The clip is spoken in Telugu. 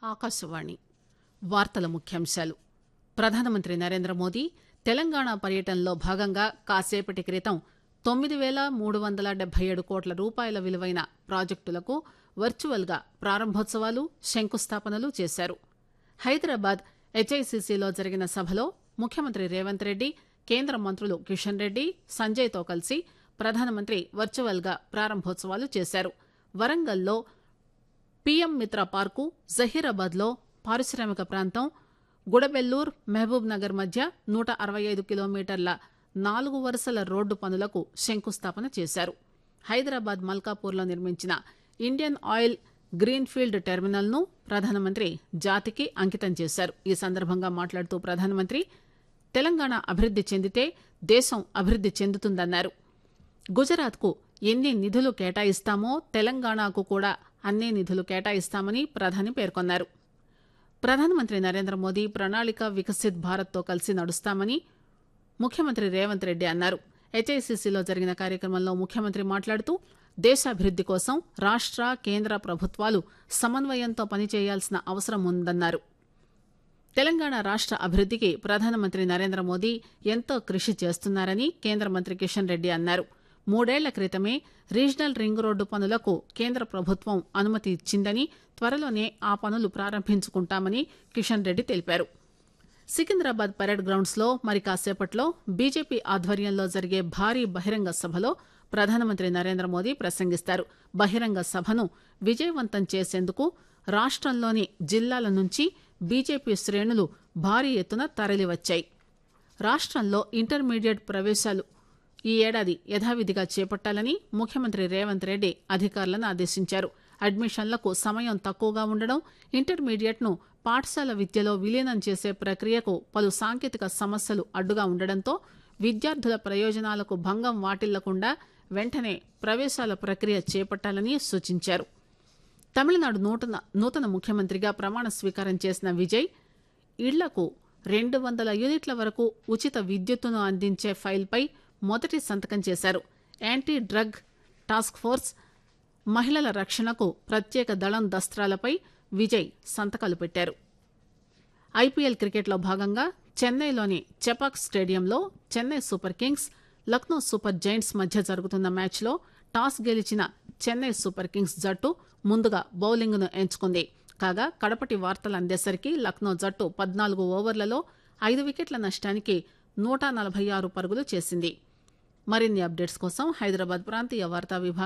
ఆకాశవాణి వార్తల ముఖ్యాంశాలు ప్రధానమంత్రి నరేంద్ర మోదీ తెలంగాణ పర్యటనలో భాగంగా కాసేపటి క్రితం తొమ్మిది పేల మూడు వందల డెబ్బై ఏడు కోట్ల రూపాయల విలువైన ప్రాజెక్టులకు వర్చువల్ గా ప్రారంభోత్సవాలు శంకుస్థాపనలు చేశారు హైదరాబాద్ హెచ్ఐసిసిలో జరిగిన సభలో ముఖ్యమంత్రి రేవంత్ రెడ్డి కేంద్ర మంత్రులు కిషన్ రెడ్డి సంజయ్ తో కలిసి ప్రధానమంత్రి వర్చువల్ గా ప్రారంభోత్సవాలు చేశారు వరంగల్లో పీఎం మిత్ర పార్కు జహీరాబాద్ లో పారిశ్రామిక ప్రాంతం గుడబెల్లూర్ మహబూబ్ నగర్ మధ్య నూట అరవై ఐదు కిలోమీటర్ల నాలుగు వరుసల రోడ్డు పనులకు శంకుస్థాపన చేశారు హైదరాబాద్ మల్కాపూర్లో నిర్మించిన Indian Oil green field terminal ను ప్రధానమంత్రి జాతికి అంకితం చేశారు ఈ సందర్భంగా మాట్లాడుతూ ప్రధానమంత్రి తెలంగాణ అభివృద్ది చెందితే దేశం అభివృద్ది చెందుతుందన్నారు గుజరాత్ కు ఎన్ని నిధులు కేటాయిస్తామో తెలంగాణకు కూడా అన్నే నిధులు కేటాయిస్తామని ప్రధాని పేర్కొన్నారు ప్రధానమంత్రి నరేంద్ర మోదీ ప్రణాళిక వికసిత్ భారత్ తో కలిసి నడుస్తామని ముఖ్యమంత్రి రేవంత్ రెడ్డి అన్నారు హెచ్ఐసిసిలో జరిగిన కార్యక్రమంలో ముఖ్యమంత్రి మాట్లాడుతూ దేశాభివృద్ది కోసం రాష్ట కేంద్ర ప్రభుత్వాలు సమన్వయంతో పనిచేయాల్సిన అవసరం ఉందన్నారు తెలంగాణ రాష్ట అభివృద్దికి ప్రధానమంత్రి నరేంద్ర మోదీ ఎంతో కృషి చేస్తున్నారని కేంద్ర మంత్రి కిషన్ రెడ్డి అన్నారు మూడేళ్ల క్రితమే రీజనల్ రింగ్ రోడ్డు పనులకు కేంద్ర ప్రభుత్వం అనుమతి ఇచ్చిందని త్వరలోనే ఆ పనులు ప్రారంభించుకుంటామని కిషన్ రెడ్డి తెలిపారు సికింద్రాబాద్ పరేడ్ గ్రౌండ్స్ లో మరి కాసేపట్లో బీజేపీ ఆధ్వర్యంలో జరిగే భారీ బహిరంగ సభలో ప్రధానమంత్రి నరేంద్ర మోదీ ప్రసంగిస్తారు బహిరంగ సభను విజయవంతం చేసేందుకు రాష్టంలోని జిల్లాల నుంచి బీజేపీ శ్రేణులు భారీ ఎత్తున తరలివచ్చాయి రాష్టంలో ఇంటర్మీడియట్ ప్రవేశాలు ఈ ఏడాది యథావిధిగా చేపట్టాలని ముఖ్యమంత్రి రేవంత్ రెడ్డి అధికారులను ఆదేశించారు అడ్మిషన్లకు సమయం తక్కువగా ఉండడం ఇంటర్మీడియట్ ను పాఠశాల విద్యలో విలీనం చేసే ప్రక్రియకు పలు సాంకేతిక సమస్యలు అడ్డుగా ఉండడంతో విద్యార్థుల ప్రయోజనాలకు భంగం వాటిల్లకుండా వెంటనే ప్రవేశాల ప్రక్రియ చేపట్టాలని సూచించారు తమిళనాడు నూతన నూతన ముఖ్యమంత్రిగా ప్రమాణ స్వీకారం చేసిన విజయ్ ఇళ్లకు రెండు వందల యూనిట్ల వరకు ఉచిత విద్యుత్తును అందించే ఫైల్పై మొదటి సంతకం చేశారు యాంటీ డ్రగ్ టాస్క్ ఫోర్స్ మహిళల రక్షణకు ప్రత్యేక దళం దస్త్రాలపై విజయ్ సంతకాలు పెట్టారు ఐపీఎల్ క్రికెట్లో భాగంగా చెన్నైలోని చెపాక్ స్టేడియంలో Chennai Super Kings Lucknow Super Giants మధ్య జరుగుతున్న మ్యాచ్లో టాస్ గెలిచిన చెన్నై సూపర్ కింగ్స్ జట్టు ముందుగా బౌలింగ్ ను ఎంచుకుంది కాగా కడపటి వార్తలు అందేసరికి లక్నో జట్టు పద్నాలుగు ఓవర్లలో ఐదు వికెట్ల నష్టానికి నూట నలభై ఆరు పరుగులు చేసింది మరిన్ని అప్డేట్స్ కోసం హైదరాబాద్ ప్రాంతీయ వార్తా విభాగం